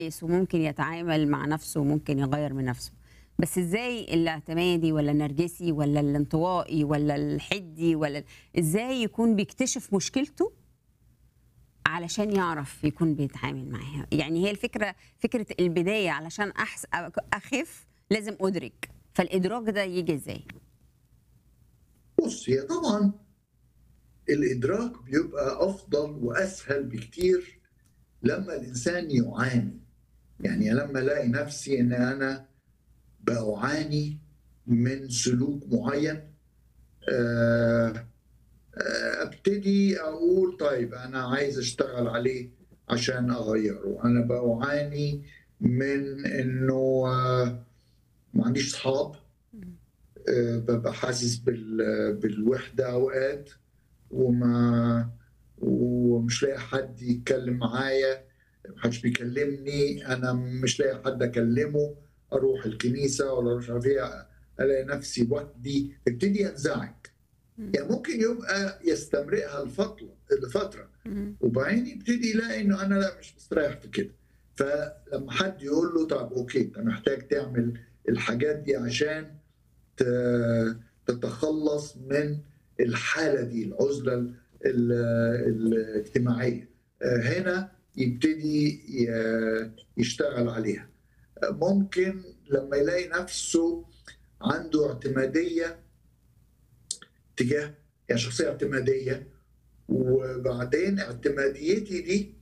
كويس وممكن يتعامل مع نفسه وممكن يغير من نفسه بس ازاي الاعتمادي ولا النرجسي ولا الانطوائي ولا الحدي ولا ازاي يكون بيكتشف مشكلته علشان يعرف يكون بيتعامل معاها يعني هي الفكره فكره البدايه علشان أحس اخف لازم ادرك فالادراك ده يجي ازاي بص هي طبعا الادراك بيبقى افضل واسهل بكتير لما الانسان يعاني يعني لما الاقي نفسي ان انا بعاني من سلوك معين آه، آه، ابتدي اقول طيب انا عايز اشتغل عليه عشان اغيره انا بعاني من انه آه، ما عنديش اصحاب آه، ببقى حاسس بال- بالوحده اوقات وما ومش لاقي حد يتكلم معايا محدش بيكلمني انا مش لاقي حد اكلمه اروح الكنيسه ولا مش عارف ايه الاقي نفسي وحدي ابتدي انزعج يعني ممكن يبقى يستمرئها لفتره لفتره وبعدين يبتدي يلاقي انه انا لا مش مستريح في كده فلما حد يقول له طب اوكي انت محتاج تعمل الحاجات دي عشان ت- تتخلص من الحاله دي العزله ال- ال- الاجتماعيه آه، هنا يبتدي ي- يشتغل عليها آه، ممكن لما يلاقي نفسه عنده اعتماديه تجاه يعني شخصيه اعتماديه وبعدين اعتماديتي دي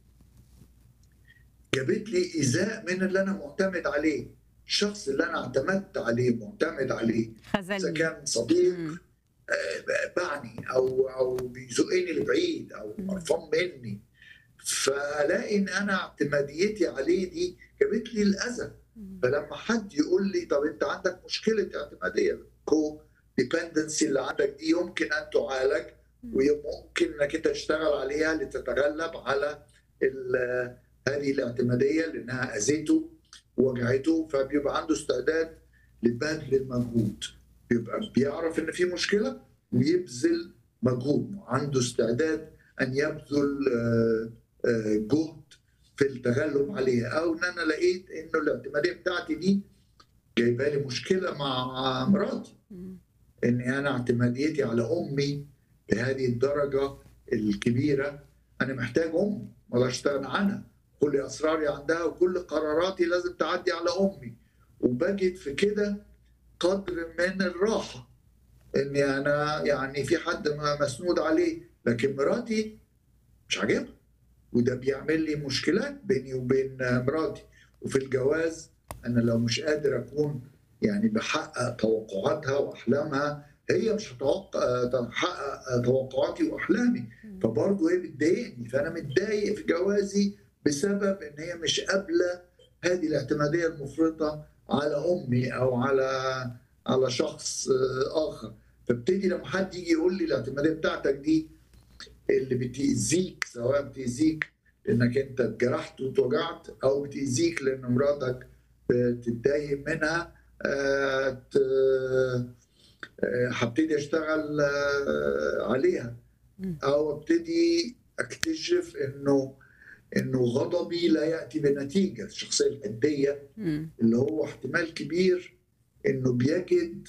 جابت لي ايذاء من اللي انا معتمد عليه الشخص اللي انا اعتمدت عليه معتمد عليه اذا خذلني كان صديق مم. آه، بعني او او بيزقني لبعيد او مم. قرفان مني فالاقي ان انا اعتماديتي عليه دي جابت لي الاذى فلما حد يقول لي طب انت عندك مشكله اعتماديه كو ديبندنسي اللي عندك دي يمكن ان تعالج وممكن انك انت تشتغل عليها لتتغلب على ال- هذه الاعتماديه لانها اذيته ووجعته فبيبقى عنده استعداد لبذل المجهود بيبقى بيعرف ان في مشكله ويبذل مجهود عنده استعداد ان يبذل آه، آه، جهد في التغلب عليها او ان انا لقيت انه الاعتماديه بتاعتي دي جايبه لي مشكله مع مراتي مم. اني انا اعتماديتي على امي بهذه الدرجه الكبيره انا محتاج امي ولا استغنى عنها كل اسراري عندها وكل قراراتي لازم تعدي على امي وبجد في كده قدر من الراحه اني انا يعني في حد ما مسنود عليه لكن مراتي مش عاجبها وده بيعمل لي مشكلات بيني وبين مراتي وفي الجواز انا لو مش قادر اكون يعني بحقق توقعاتها واحلامها هي مش هتوقع تحقق توقعاتي واحلامي فبرضه هي بتضايقني فانا متضايق في جوازي بسبب ان هي مش قابله هذه الاعتماديه المفرطه على امي او على على شخص آه، اخر فابتدي لما حد يجي يقول لي الاعتماديه بتاعتك دي اللي بتاذيك سواء بتاذيك انك انت اتجرحت واتوجعت او بتاذيك لان مراتك بتتضايق منها آه، ت- آه، هبتدي اشتغل آه، عليها مم. او ابتدي اكتشف انه انه غضبي لا ياتي بنتيجه الشخصيه الحديه مم. اللي هو احتمال كبير انه بيجد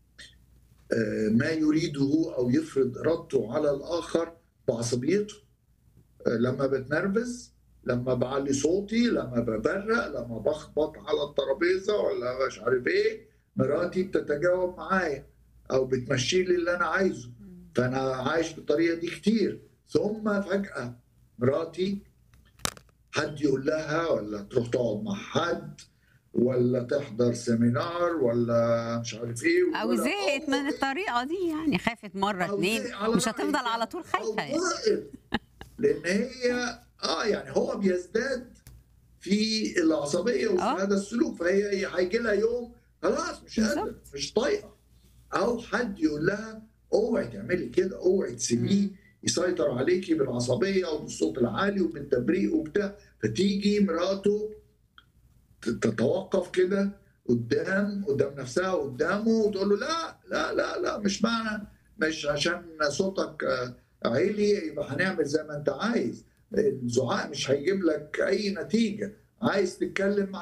آه، ما يريده او يفرض ارادته على الاخر بعصبيته آه، لما بتنرفز لما بعلي صوتي لما ببرق لما بخبط على الترابيزه ولا مش عارف ايه مراتي بتتجاوب معايا او بتمشي لي اللي انا عايزه فانا عايش بالطريقه دي كتير ثم فجاه مراتي حد يقول لها ولا تروح تقعد مع حد ولا تحضر سيمينار ولا مش عارف ايه او ولا- زهقت من الطريقه دي يعني خافت مره أو اتنين زي- على مش رأيك هتفضل على يعني، طول أو خايفه يعني ضائق. لان هي اه يعني هو بيزداد في العصبيه وفي آه. هذا السلوك فهي هيجي لها يوم خلاص مش قادره بالظبط. مش طايقه او حد يقول لها اوعي تعملي كده اوعي تسيبيه مم. يسيطر عليكي بالعصبيه وبالصوت العالي وبالتبريق وبتاع فتيجي مراته ت- تتوقف كده قدام قدام نفسها قدامه وتقول له لا لا لا لا مش معنى مش عشان صوتك آه، عالي يبقى هنعمل زي ما انت عايز الزعاق مش هيجيب لك اي نتيجه عايز تتكلم